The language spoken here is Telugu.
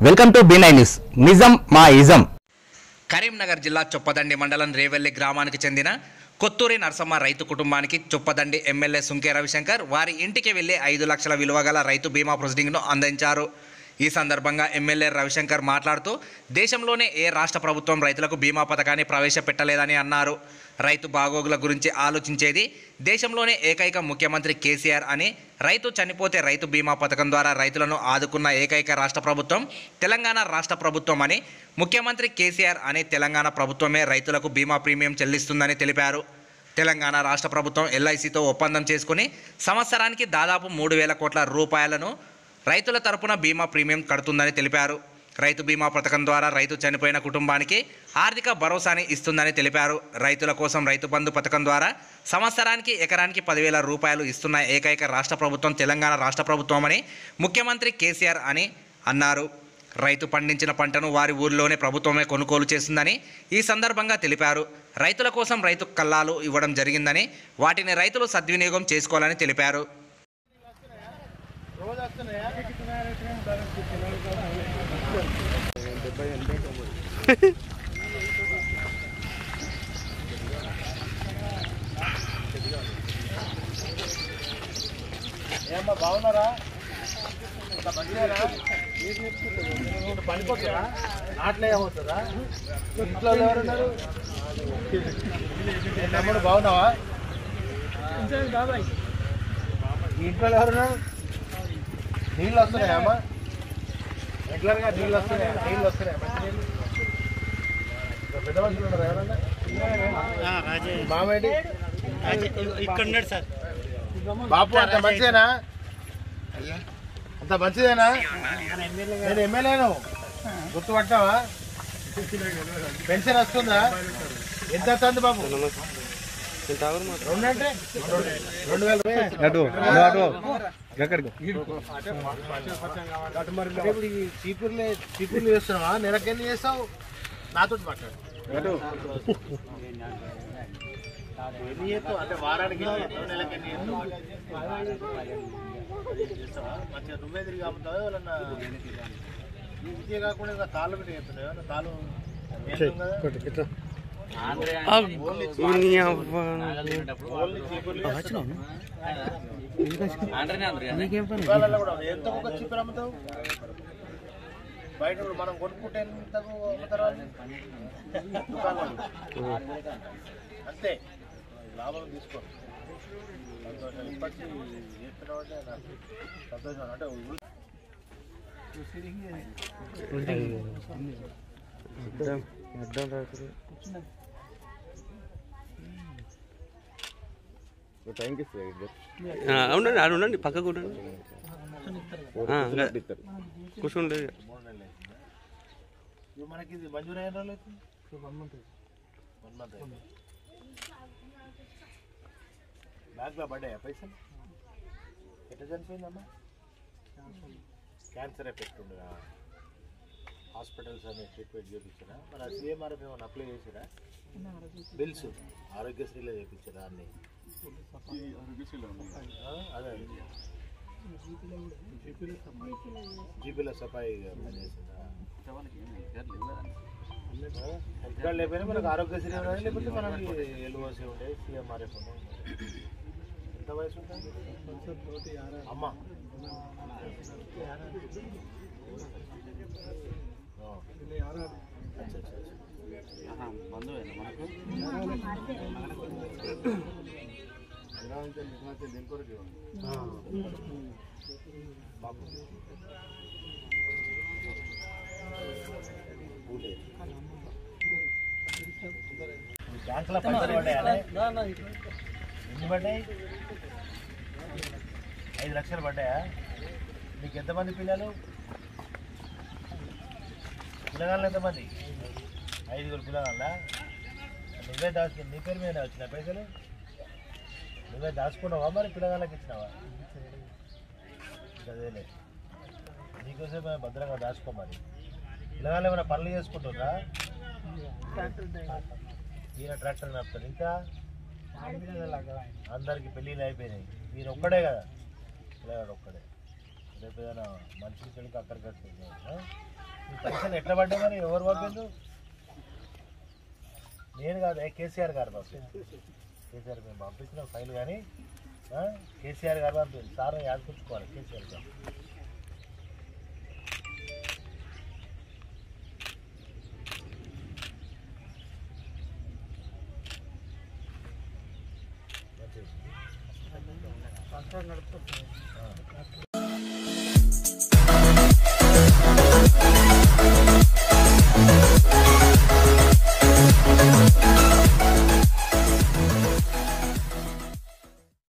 Welcome to B nine news నిజం మా ఇజం కరీంనగర్ జిల్లా చొప్పదండి మండలం రేవెల్లి గ్రామానికి చెందిన కొత్తూరి నరసమ్మ రైతు కుటుంబానికి చొప్పదండి ఎమ్మెల్యే సుంకే రవిశంకర్ వారి ఇంటికి వెళ్లి ఐదు లక్షల విలువ గల రైతు బీమా ప్రొసీడింగ్ను అందించారు ఈ సందర్భంగా ఎమ్మెల్యే రవిశంకర్ మాట్లాడుతూ దేశంలోనే ఏ రాష్ట్ర ప్రభుత్వం రైతులకు బీమా పథకాన్ని ప్రవేశపెట్టలేదని అన్నారు రైతు బాగోగుల గురించి ఆలోచించేది దేశంలోనే ఏకైక ముఖ్యమంత్రి కేసీఆర్ అని రైతు చనిపోతే రైతు బీమా పథకం ద్వారా రైతులను ఆదుకున్న ఏకైక రాష్ట్ర ప్రభుత్వం తెలంగాణ రాష్ట్ర ప్రభుత్వం అని ముఖ్యమంత్రి కేసీఆర్ అని తెలంగాణ ప్రభుత్వమే రైతులకు బీమా ప్రీమియం చెల్లిస్తుందని తెలిపారు తెలంగాణ రాష్ట్ర ప్రభుత్వం ఎల్ఐసితో ఒప్పందం చేసుకుని సంవత్సరానికి దాదాపు మూడు వేల కోట్ల రూపాయలను రైతుల తరపున బీమా ప్రీమియం కడుతుందని తెలిపారు రైతు బీమా పథకం ద్వారా రైతు చనిపోయిన కుటుంబానికి ఆర్థిక భరోసాని ఇస్తుందని తెలిపారు రైతుల కోసం రైతు బంధు పథకం ద్వారా సంవత్సరానికి ఎకరానికి పదివేల రూపాయలు ఇస్తున్న ఏకైక రాష్ట్ర ప్రభుత్వం తెలంగాణ రాష్ట్ర ప్రభుత్వం అని ముఖ్యమంత్రి కేసీఆర్ అని అన్నారు రైతు పండించిన పంటను వారి ఊరిలోనే ప్రభుత్వమే కొనుగోలు చేస్తుందని ఈ సందర్భంగా తెలిపారు రైతుల కోసం రైతు కల్లాలు ఇవ్వడం జరిగిందని వాటిని రైతులు సద్వినియోగం చేసుకోవాలని తెలిపారు ఏమ్మా బాగున్నారా అంత మంచిదేనా పనిపోతుందా నాట్లో ఏమవుతుందా ఇంట్లో ఎవరున్నారు ఏ తమ్ముడు బాగున్నావా ఈ ఇంట్లో ఎవరున్నారు నీళ్ళు వస్తున్నాయా అమ్మా రెగ్యులర్గా నీళ్ళు వస్తున్నాయా నీళ్ళు వస్తున్నాయా మంచి నీళ్ళు పెద్ద మనుషులు ఉన్నారు ఎవరన్నా మామేడి ఇక్కడ ఉన్నాడు సార్ బాపు అంత మంచిదేనా అంత మంచిదేనా నేను ఎమ్మెల్యేను గుర్తుపట్టావా పెన్షన్ వస్తుందా ఎంత వస్తుంది బాబు రెండు అంటే రెండు వేల ఇప్పుడు ఈ చీపుర్లే చీపుర్లు చేస్తున్నావా నెలకి ఎన్ని చేస్తావు నాతో మాట్లాడు ఎన్ని చేస్తావు అంటే వారానికి ఎన్ని చేస్తావు నెలకి ఎన్ని చేస్తావు మంచిగా నువ్వే తిరిగి అమ్ముతావా ఎవరన్నా ఇదే కాకుండా ఇంకా తాళ్ళు పెట్టి చెప్తున్నావు ఏమన్నా తాళ్ళు వేస్తాం కదా ఓన్లీ చీపుర్లు చేస్తున్నావు. దుకాణాల్లో కూడా ఉంది. ఎంత ఒక చీపురు అమ్ముతావు బయట ఇప్పుడు మనం కొనుక్కుంటే ఎంతకు అమ్ముతారు వాళ్ళు దుకాణాల్లో. అంతే లాభం తీసుకో సంతోషం ఇప్పటికీ చేస్తున్నావు అంటే నాకు సంతోషం అంటే ఊ- ఆ, ఉండండి ఆడ ఉండండి పక్కకు ఉండండి ఆ, ఇంకా కూర్చోండి మూడు నెలలు అవుతుందా? ఇప్పుడు మనకి ఇది మంజూరు అయిన రోజులు అవుతుంది వన్ మంత్ వన్ మంత్ అయింది బ్యాంక్లో పడ్డాయా పైసలు ఎట్లా చనిపోయిందమ్మా క్యాన్సర్ ఎఫెక్ట్ ఉండగా హాస్పిటల్స్ అనే ట్రీట్మెంట్ చేయించారా మరి సీఎంఆర్ఎఫ్ ఏమైనా అప్లై చేసారా బిల్స్ ఆరోగ్యశ్రీలో చేయించారా అన్ని ఆ, అదే జీపీలో సఫాయి పనిచేసిందా ఇక్కడ లేకపోయినా మనకు ఆరోగ్యశ్రీ ఉన్నది లేకపోతే మనకి ఎల్ఓసి ఉండే సిఎంఆర్ఎఫ్ ఉండే ఎంత వయసు ఉంటుంది అమ్మ ఆ. అచ్చా, అచ్చా, అచ్చా. బాబు. ఊలే. మీ బ్యాంకులో పైసలు పడ్డాయా ఎన్ని పడ్డాయి ఐదు లక్షలు పడ్డాయా మీకు ఎంతమంది పిల్లలు పిల్లగాళ్ళు ఎంతమంది ఐదుగురు పిల్లగాళ్ళ నువ్వే దాచుకు నీ పేరు మీద వచ్చిన పైసలు నువ్వే దాచుకున్నావా మరి పిల్లగాళ్ళకి ఇచ్చినావా అదేలే నీకోసం భద్రంగా దాచుకో మరి పిల్లగాళ్ళు ఏమైనా పనులు చేసుకుంటున్నా ఈయన ట్రాక్టర్ నడుపుతాడు ఇంకా అందరికి పెళ్ళిళ్ళు అయిపోయినాయి ఈయన ఒక్కడే కదా పిల్లగాడు ఒక్కడే రేపు ఏదైనా మనిషికి పెళ్ళికి అక్కడికి వస్తుంది ఈ పైసలు ఎట్లా పడ్డా మరి ఎవరు పంపిండు నేను కాదు ఏ కేసీఆర్ గారు పంపిండు కేసీఆర్ మేము పంపించిన ఫైల్ కానీ ఆ, కేసీఆర్ గారు పంపిండు సార్ యాదకుంచుకోవాలి కేసీఆర్ గారు ఆ.